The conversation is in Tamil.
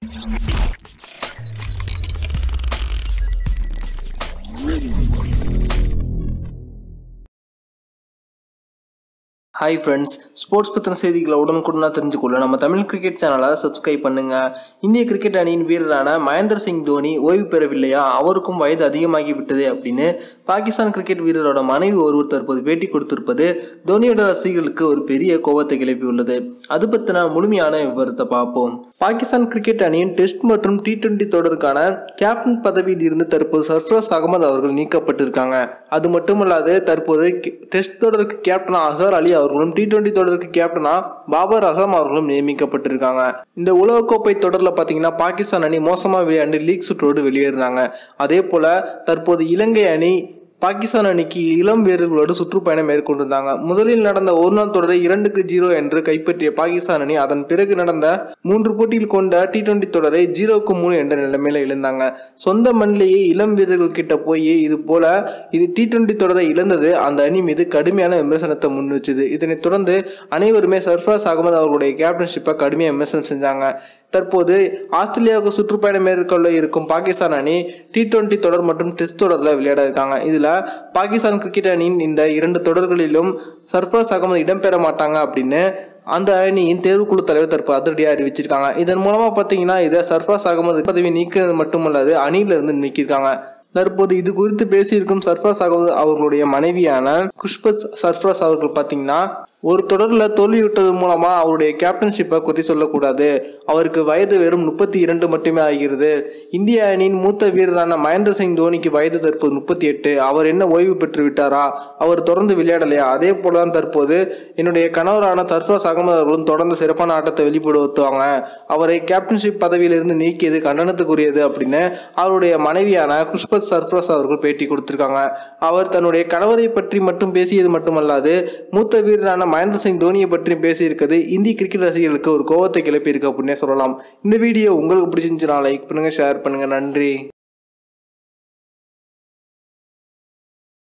ஹாய் ஃப்ரெண்ட்ஸ் ஸ்போர்ட்ஸ் பற்றின செய்திகளை உடனுக்குடனாக தெரிஞ்சுக்கொள்ள நம்ம தமிழ் கிரிக்கெட் சேனலை சப்ஸ்கிரைப் பண்ணுங்க இந்திய கிரிக்கெட் அணியின் வீரரான மகேந்திர சிங் தோனி ஓய்வு பெறவில்லையா அவருக்கும் வயது அதிகமாகி விட்டது அப்படின்னு பாகிஸ்தான் கிரிக்கெட் வீரரோட மனைவி ஒருவர் தற்போது பேட்டி கொடுத்திருப்பது தோனியோட ரசிகர்களுக்கு ஒரு பெரிய கோபத்தை கிளப்பியுள்ளது அது பற்றின முழுமையான விவரத்தை பார்ப்போம் பாகிஸ்தான் கிரிக்கெட் அணியின் டெஸ்ட் மற்றும் டி டுவெண்டி தொடருக்கான கேப்டன் பதவியில் இருந்து தற்போது சர்ஃப்ராஸ் அகமது அவர்கள் நீக்கப்பட்டிருக்காங்க அது மட்டுமல்லாது தற்போது டெஸ்ட் தொடருக்கு கேப்டனா அசர் அலி அவர்களும் டி டுவெண்டி தொடருக்கு கேப்டனா பாபர் அசாம் அவர்களும் நியமிக்கப்பட்டிருக்காங்க இந்த உலகக்கோப்பை தொடரில் பார்த்தீங்கன்னா பாகிஸ்தான் அணி மோசமாக விளையாண்டு லீக் சுற்றோடு வெளியேறினாங்க அதே போல தற்போது இலங்கை அணி பாகிஸ்தான் அணிக்கு இளம் வீரர்களோடு சுற்றுப்பயணம் மேற்கொண்டிருந்தாங்க முதலில் நடந்த ஒரு நாள் தொடரை இரண்டுக்கு ஜீரோ என்று கைப்பற்றிய பாகிஸ்தான் அணி அதன் பிறகு நடந்த மூன்று போட்டியில் கொண்ட டி டுவெண்டி தொடரை ஜீரோக்கு மூணு என்ற நிலைமையில இழந்தாங்க சொந்த மண்ணிலேயே இளம் வீரர்கள் கிட்ட போய் இது போல இது டி டுவெண்டி தொடரை இழந்தது அந்த அணி மீது கடுமையான விமர்சனத்தை முன் வச்சுது இதனைத் தொடர்ந்து அனைவருமே சர்ஃபாஸ் அகமது அவர்களுடைய கேப்டன்ஷிப்பை கடுமையாக விமர்சனம் செஞ்சாங்க தற்போது ஆஸ்திரேலியாவுக்கு சுற்றுப்பயணம் மேற்கொள்ள இருக்கும் பாகிஸ்தான் அணி டி டுவெண்ட்டி தொடர் மற்றும் டெஸ்ட் தொடரில் விளையாட இருக்காங்க இதில் பாகிஸ்தான் கிரிக்கெட் அணியின் இந்த இரண்டு தொடர்களிலும் சர்ஃபாஸ் அகமது இடம்பெற மாட்டாங்க அப்படின்னு அந்த அணியின் தேர்வுக்குழு தலைவர் தற்போது அதிரடியாக அறிவிச்சிருக்காங்க இதன் மூலமாக பார்த்தீங்கன்னா இதை சர்ஃபாஸ் அகமது பதவி நீக்கிறது மட்டுமல்லாது அணியிலிருந்து நீக்கியிருக்காங்க தற்போது இது குறித்து பேசியிருக்கும் சர்ஃபாஸ் அகமது அவர்களுடைய மனைவியான குஷ்பத் சர்ஃபாஸ் அவர்கள் பார்த்தீங்கன்னா ஒரு தொடரில் தோல்வியுட்டது மூலமா அவருடைய கேப்டன்ஷிப்பை குறை சொல்லக்கூடாது அவருக்கு வயது வெறும் முப்பத்தி இரண்டு மட்டுமே ஆகிறது இந்திய அணியின் மூத்த வீரரான மகேந்திர சிங் தோனிக்கு வயது தற்போது முப்பத்தி எட்டு அவர் என்ன ஓய்வு பெற்று விட்டாரா அவர் தொடர்ந்து விளையாடலையா அதே போல தான் தற்போது என்னுடைய கணவரான சர்ஃபாஸ் அகமது அவர்களும் தொடர்ந்து சிறப்பான ஆட்டத்தை வெளிப்படுத்துவாங்க அவரை கேப்டன்ஷிப் பதவியிலிருந்து நீக்கியது கண்டனத்துக்குரியது அப்படின்னு அவருடைய மனைவியான குஷ்பத் சர்ஃப்ராஸ் அவர்கள் பேட்டி கொடுத்திருக்காங்க அவர் தன்னுடைய கணவரை பற்றி மட்டும் பேசியது மட்டுமல்லாது மூத்த வீரரான மகேந்திர சிங் தோனியை பற்றி பேசியிருக்கிறது இந்திய கிரிக்கெட் ரசிகர்களுக்கு ஒரு கோவத்தை கிளப்பியிருக்கு அப்படின்னே சொல்லலாம் இந்த வீடியோ உங்களுக்கு பிடிச்சிருந்துச்சுன்னா லைக் பண்ணுங்க ஷேர் பண்ணுங்க நன்றி